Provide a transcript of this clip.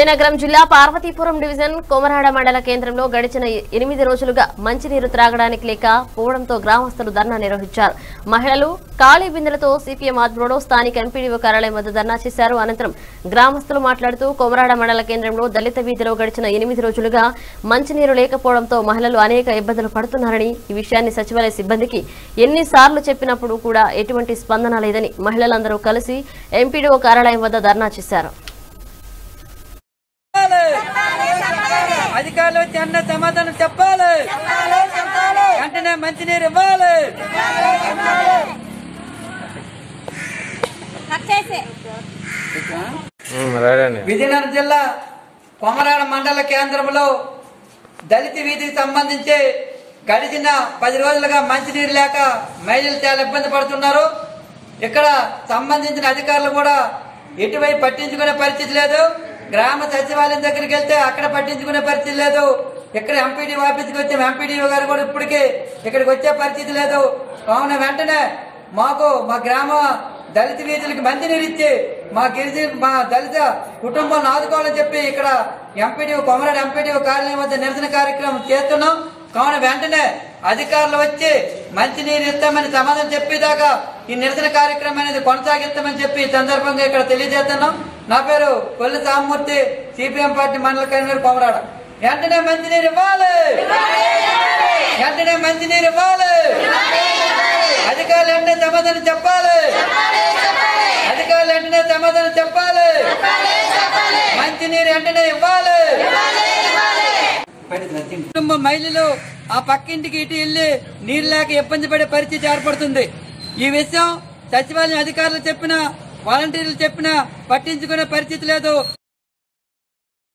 విజయనగరం జిల్లా పార్వతీపురం డివిజన్ కొమరాడ మండల కేంద్రంలో గడిచిన ఎనిమిది రోజులుగా మంచినీరు త్రాగడానికి లేక పోవడంతో గ్రామస్తులు ధర్నా నిర్వహించారు మహిళలు ఖాళీ బిందెలతో సిపిఎం ఆధ్వర్యంలో స్థానిక ఎంపీడీఓ కార్యాలయం వద్ద ధర్నా చేశారు అనంతరం గ్రామస్తులు మాట్లాడుతూ కొమరాడ మండల కేంద్రంలో దళిత వీధిలో గడిచిన ఎనిమిది రోజులుగా మంచినీరు లేకపోవడంతో మహిళలు అనేక ఇబ్బందులు పడుతున్నారని ఈ విషయాన్ని సచివాలయ సిబ్బందికి ఎన్నిసార్లు చెప్పినప్పుడు కూడా ఎటువంటి స్పందన లేదని మహిళలందరూ కలిసి ఎంపీడీఓ కార్యాలయం వద్ద ధర్నా చేశారు అధికారులు వచ్చి అన్న సమాధానం చెప్పాలి వెంటనే మంచినీరు ఇవ్వాలి రైడండి విజయనగరం జిల్లా కొమరాడ మండల కేంద్రంలో దళిత వీధికి సంబంధించి గడిచిన పది రోజులుగా మంచినీరు లేక మహిళలు చాలా ఇబ్బంది పడుతున్నారు ఇక్కడ సంబంధించిన అధికారులు కూడా ఎటువైపు పట్టించుకునే పరిస్థితి లేదు గ్రామ సచివాలయం దగ్గరికి వెళ్తే అక్కడ పట్టించుకునే పరిస్థితి లేదు ఇక్కడ ఎంపీడీ ఆఫీస్కి వచ్చే ఎంపీడీఓ గారు కూడా ఇప్పటికీ ఇక్కడికి వచ్చే పరిస్థితి లేదు కావున వెంటనే మాకు మా గ్రామ దళిత వీధులకి మంచినీరు ఇచ్చి మా గిరిజ మా దళిత కుటుంబాలను ఆదుకోవాలని చెప్పి ఇక్కడ ఎంపీడీఓ కొమరాడు ఎంపీడీఓ కార్యాలయం వద్ద నిరసన కార్యక్రమం చేస్తున్నాం కావున వెంటనే అధికారులు వచ్చి మంచినీరు ఇస్తామని సమాధానం చెప్పేదాకా ఈ నిరసన కార్యక్రమం అనేది కొనసాగిస్తామని చెప్పి ఈ సందర్భంగా ఇక్కడ తెలియజేస్తున్నాం నా పేరు కొల్లి సామూర్తి సిపిఎం పార్టీ మండల కన్వీనర్ కొమరాడ వెంటనే మంచినీరు ఇవ్వాలి వెంటనే మంచినీరు ఇవ్వాలి అధికారులు వెంటనే సమాధానం చెప్పాలి అధికారులు వెంటనే సమాధానం చెప్పాలి మంచినీరు వెంటనే ఇవ్వాలి కుటుంబ మహిళలు ఆ పక్కింటికి ఇటు వెళ్ళి నీరు లేక ఇబ్బంది పడే పరిస్థితి ఏర్పడుతుంది ఈ విషయం సచివాలయం అధికారులు చెప్పిన వాలంటీర్లు చెప్పినా పట్టించుకునే పరిస్థితి లేదు